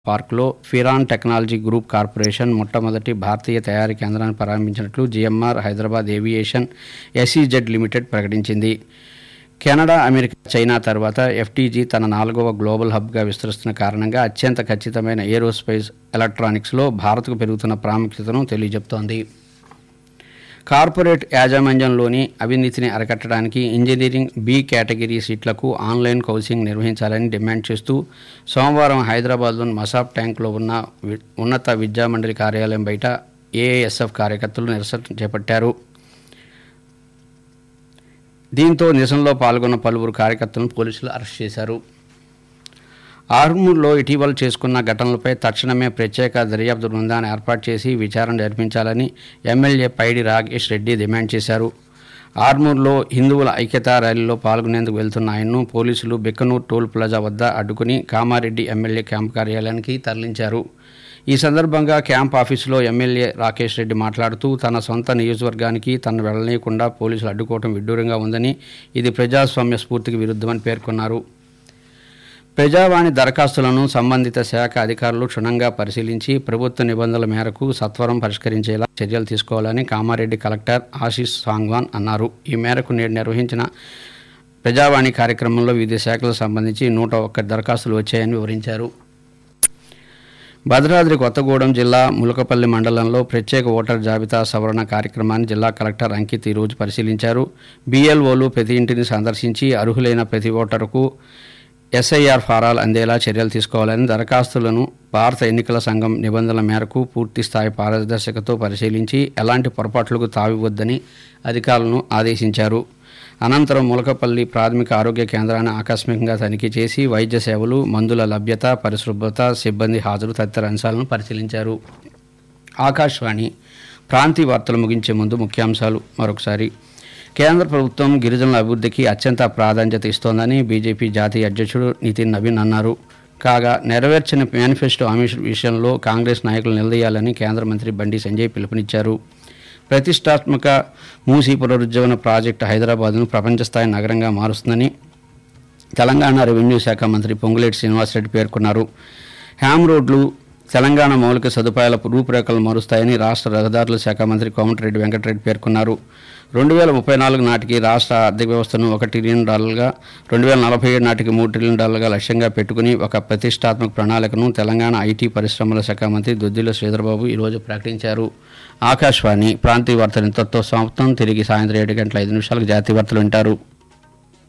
పార్క్లో ఫిరాన్ technology group corporation మొట్టమొదటి భారతీయ తయారీ కేంద్రాన్ని ప్రారంభించినట్లు GMR Hyderabad aviation SEZ limited ప్రకటించింది కెనడా అమెరికా చైనా తర్వాత ఎఫ్టీజీ తన నాలుగవ గ్లోబల్ హబ్గా విస్తరిస్తున్న కారణంగా అత్యంత ఖచ్చితమైన ఏరోస్పేస్ ఎలక్ట్రానిక్స్లో భారత్కు పెరుగుతున్న ప్రాముఖ్యతను తెలియజెప్తోంది కార్పొరేట్ యాజమాన్యంలోని అవినీతిని అరికట్టడానికి ఇంజనీరింగ్ బి కేటగిరీ సీట్లకు ఆన్లైన్ కౌన్సిలింగ్ నిర్వహించాలని డిమాండ్ చేస్తూ సోమవారం హైదరాబాద్లోని మసాబ్ ట్యాంక్లో ఉన్న వి- ఉన్నత విద్యామండలి కార్యాలయం బయట ఏఎస్ఎఫ్ కార్యకర్తలు నిరసన చేపట్టారు దీంతో నిరసనలో పాల్గొన్న పలువురు కార్యకర్తలను పోలీసులు అరెస్ట్ చేశారు ఆర్మూర్లో ఇటీవల చేసుకున్న ఘటనలపై తక్షణమే ప్రత్యేక దర్యాప్తు బృందాన్ని ఏర్పాటు చేసి విచారణ జరిపించాలని ఎమ్మెల్యే పైడి రాకేష్ రెడ్డి డిమాండ్ చేశారు ఆర్మూర్లో హిందువుల ఐక్యతా ర్యాలీలో పాల్గొనేందుకు వెళ్తున్న ఆయన్ను పోలీసులు బిక్కనూర్ టోల్ ప్లాజా వద్ద అడ్డుకుని కామారెడ్డి ఎమ్మెల్యే క్యాంప్ కార్యాలయానికి తరలించారు ఈ సందర్భంగా క్యాంప్ ఆఫీసులో ఎమ్మెల్యే రాకేష్ రెడ్డి మాట్లాడుతూ తన సొంత నియోజకవర్గానికి తను వెళ్లనీయకుండా పోలీసులు అడ్డుకోవడం విడ్డూరంగా ఉందని ఇది ప్రజాస్వామ్య స్ఫూర్తికి విరుద్ధమని పేర్కొన్నారు ప్రజావాణి దరఖాస్తులను సంబంధిత శాఖ అధికారులు క్షుణ్ణంగా పరిశీలించి ప్రభుత్వ నిబంధనల మేరకు సత్వరం పరిష్కరించేలా చర్యలు తీసుకోవాలని కామారెడ్డి కలెక్టర్ ఆశీష్ సాంగ్వాన్ అన్నారు ఈ మేరకు నేడు నిర్వహించిన ప్రజావాణి కార్యక్రమంలో వివిధ శాఖలకు సంబంధించి నూట ఒక్క దరఖాస్తులు వచ్చాయని వివరించారు భద్రాద్రి కొత్తగూడెం జిల్లా ములకపల్లి మండలంలో ప్రత్యేక ఓటర్ జాబితా సవరణ కార్యక్రమాన్ని జిల్లా కలెక్టర్ అంకిత్ ఈరోజు పరిశీలించారు బీఎల్ఓలు ప్రతి ఇంటిని సందర్శించి అర్హులైన ప్రతి ఓటరుకు ఎస్ఐఆర్ ఫారాలు అందేలా చర్యలు తీసుకోవాలని దరఖాస్తులను భారత ఎన్నికల సంఘం నిబంధనల మేరకు పూర్తి స్థాయి పారదర్శకతో పరిశీలించి ఎలాంటి పొరపాట్లకు తావివద్దని అధికారులను ఆదేశించారు అనంతరం ములకపల్లి ప్రాథమిక ఆరోగ్య కేంద్రాన్ని ఆకస్మికంగా తనిఖీ చేసి వైద్య సేవలు మందుల లభ్యత పరిశుభ్రత సిబ్బంది హాజరు తదితర అంశాలను పరిశీలించారు ఆకాశవాణి ప్రాంతీయ వార్తలు ముగించే ముందు ముఖ్యాంశాలు మరొకసారి కేంద్ర ప్రభుత్వం గిరిజనుల అభివృద్ధికి అత్యంత ప్రాధాన్యత ఇస్తోందని బీజేపీ జాతీయ అధ్యక్షుడు నితిన్ నవీన్ అన్నారు కాగా నెరవేర్చిన మేనిఫెస్టో హామీ విషయంలో కాంగ్రెస్ నాయకులు నిలదీయాలని కేంద్ర మంత్రి బండి సంజయ్ పిలుపునిచ్చారు ప్రతిష్టాత్మక మూసీ పునరుజ్జీవన ప్రాజెక్టు హైదరాబాద్ను ప్రపంచ స్థాయి నగరంగా మారుస్తుందని తెలంగాణ రెవెన్యూ శాఖ మంత్రి పొంగులేటి శ్రీనివాసరెడ్డి పేర్కొన్నారు హ్యామ్ రోడ్లు తెలంగాణ మౌలిక సదుపాయాల రూపురేఖలు మారుస్తాయని రాష్ట్ర రహదారుల శాఖ మంత్రి కోమటిరెడ్డి వెంకటరెడ్డి పేర్కొన్నారు రెండు వేల ముప్పై నాలుగు నాటికి రాష్ట్ర ఆర్థిక వ్యవస్థను ఒక ట్రిలియన్ డాలర్గా రెండు వేల నలభై ఏడు నాటికి మూడు ట్రిలియన్ డాలర్గా లక్ష్యంగా పెట్టుకుని ఒక ప్రతిష్టాత్మక ప్రణాళికను తెలంగాణ ఐటీ పరిశ్రమల శాఖ మంత్రి దుద్దిల శ్రీధరబాబు ఈరోజు ప్రకటించారు ఆకాశవాణి ప్రాంతీయ వార్తలు ఇంతటితో సమాప్తం తిరిగి సాయంత్రం ఏడు గంటల ఐదు నిమిషాలకు జాతీయ వార్తలు వింటారు